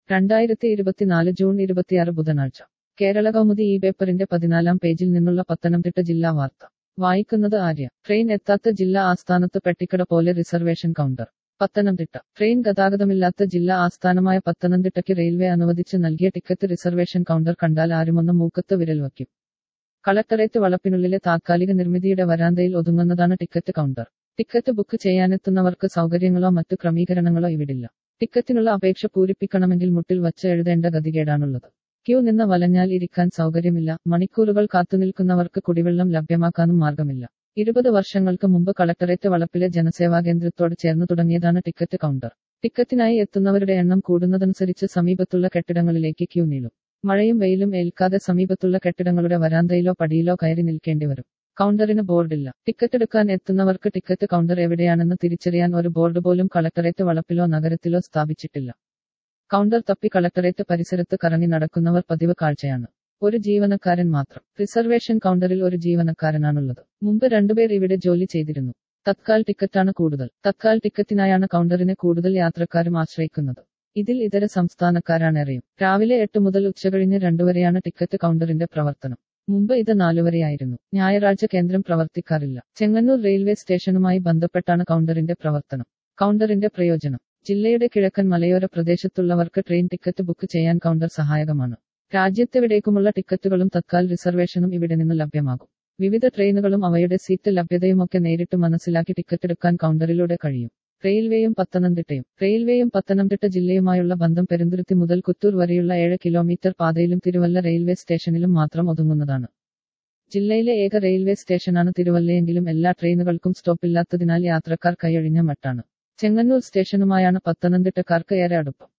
രണ്ടായിരത്തി ഇരുപത്തിനാല് ജൂൺ ഇരുപത്തിയാറ് ബുധനാഴ്ച കേരള കൗമുദി ഈ പേപ്പറിന്റെ പതിനാലാം പേജിൽ നിന്നുള്ള പത്തനംതിട്ട ജില്ലാ വാർത്ത വായിക്കുന്നത് ആര്യ ട്രെയിൻ എത്താത്ത ജില്ലാ ആസ്ഥാനത്ത് പെട്ടിക്കട പോലെ റിസർവേഷൻ കൗണ്ടർ പത്തനംതിട്ട ട്രെയിൻ ഗതാഗതമില്ലാത്ത ജില്ലാ ആസ്ഥാനമായ പത്തനംതിട്ടയ്ക്ക് റെയിൽവേ അനുവദിച്ച് നൽകിയ ടിക്കറ്റ് റിസർവേഷൻ കൗണ്ടർ കണ്ടാൽ ആരുമൊന്ന് മൂക്കത്ത് വിരൽ വയ്ക്കും കളക്ടറേറ്റ് വളപ്പിനുള്ളിലെ താത്കാലിക നിർമ്മിതിയുടെ വരാന്തയിൽ ഒതുങ്ങുന്നതാണ് ടിക്കറ്റ് കൗണ്ടർ ടിക്കറ്റ് ബുക്ക് ചെയ്യാനെത്തുന്നവർക്ക് സൗകര്യങ്ങളോ മറ്റു ക്രമീകരണങ്ങളോ ഇവിടില്ല ടിക്കറ്റിനുള്ള അപേക്ഷ പൂരിപ്പിക്കണമെങ്കിൽ മുട്ടിൽ വച്ച് എഴുതേണ്ട ഗതികേടാണുള്ളത് ക്യൂ നിന്ന് വലഞ്ഞാൽ ഇരിക്കാൻ സൗകര്യമില്ല മണിക്കൂറുകൾ കാത്തുനിൽക്കുന്നവർക്ക് കുടിവെള്ളം ലഭ്യമാക്കാനും മാർഗമില്ല ഇരുപത് വർഷങ്ങൾക്ക് മുമ്പ് കളക്ടറേറ്റ് വളപ്പിലെ ജനസേവാ കേന്ദ്രത്തോട് ചേർന്ന് തുടങ്ങിയതാണ് ടിക്കറ്റ് കൗണ്ടർ ടിക്കറ്റിനായി എത്തുന്നവരുടെ എണ്ണം കൂടുന്നതനുസരിച്ച് സമീപത്തുള്ള കെട്ടിടങ്ങളിലേക്ക് ക്യൂ നീളും മഴയും വെയിലും ഏൽക്കാതെ സമീപത്തുള്ള കെട്ടിടങ്ങളുടെ വരാന്തയിലോ പടിയിലോ കയറി നിൽക്കേണ്ടി വരും കൗണ്ടറിന് ബോർഡില്ല ടിക്കറ്റ് എടുക്കാൻ എത്തുന്നവർക്ക് ടിക്കറ്റ് കൗണ്ടർ എവിടെയാണെന്ന് തിരിച്ചറിയാൻ ഒരു ബോർഡ് പോലും കളക്ടറേറ്റ് വളപ്പിലോ നഗരത്തിലോ സ്ഥാപിച്ചിട്ടില്ല കൗണ്ടർ തപ്പി കളക്ടറേറ്റ് പരിസരത്ത് കറങ്ങി നടക്കുന്നവർ പതിവ് കാഴ്ചയാണ് ഒരു ജീവനക്കാരൻ മാത്രം റിസർവേഷൻ കൗണ്ടറിൽ ഒരു ജീവനക്കാരനാണുള്ളത് മുമ്പ് രണ്ടുപേർ ഇവിടെ ജോലി ചെയ്തിരുന്നു തത്കാൽ ടിക്കറ്റാണ് കൂടുതൽ തത്കാൽ ടിക്കറ്റിനായാണ് കൗണ്ടറിനെ കൂടുതൽ യാത്രക്കാരും ആശ്രയിക്കുന്നത് ഇതിൽ ഇതര സംസ്ഥാനക്കാരാണേറെയും രാവിലെ എട്ട് മുതൽ ഉച്ചകഴിഞ്ഞ് രണ്ടുവരെയാണ് ടിക്കറ്റ് കൗണ്ടറിന്റെ പ്രവർത്തനം മുമ്പ് ഇത് നാലുവരെയായിരുന്നു ഞായറാഴ്ച കേന്ദ്രം പ്രവർത്തിക്കാറില്ല ചെങ്ങന്നൂർ റെയിൽവേ സ്റ്റേഷനുമായി ബന്ധപ്പെട്ടാണ് കൗണ്ടറിന്റെ പ്രവർത്തനം കൗണ്ടറിന്റെ പ്രയോജനം ജില്ലയുടെ കിഴക്കൻ മലയോര പ്രദേശത്തുള്ളവർക്ക് ട്രെയിൻ ടിക്കറ്റ് ബുക്ക് ചെയ്യാൻ കൗണ്ടർ സഹായകമാണ് രാജ്യത്തെവിടേക്കുമുള്ള ടിക്കറ്റുകളും തത്കാൽ റിസർവേഷനും ഇവിടെ നിന്ന് ലഭ്യമാകും വിവിധ ട്രെയിനുകളും അവയുടെ സീറ്റ് ലഭ്യതയുമൊക്കെ നേരിട്ട് മനസ്സിലാക്കി ടിക്കറ്റ് എടുക്കാൻ കൗണ്ടറിലൂടെ കഴിയും റെയിൽവേയും പത്തനംതിട്ടയും റെയിൽവേയും പത്തനംതിട്ട ജില്ലയുമായുള്ള ബന്ധം പെരുന്തുരുത്തി മുതൽ കുത്തൂർ വരെയുള്ള ഏഴ് കിലോമീറ്റർ പാതയിലും തിരുവല്ല റെയിൽവേ സ്റ്റേഷനിലും മാത്രം ഒതുങ്ങുന്നതാണ് ജില്ലയിലെ ഏക റെയിൽവേ സ്റ്റേഷനാണ് തിരുവല്ലയെങ്കിലും എല്ലാ ട്രെയിനുകൾക്കും സ്റ്റോപ്പില്ലാത്തതിനാൽ യാത്രക്കാർ കൈയൊഴിഞ്ഞ മട്ടാണ് ചെങ്ങന്നൂർ സ്റ്റേഷനുമായാണ് പത്തനംതിട്ടക്കാർക്ക് ഏറെ അടുപ്പം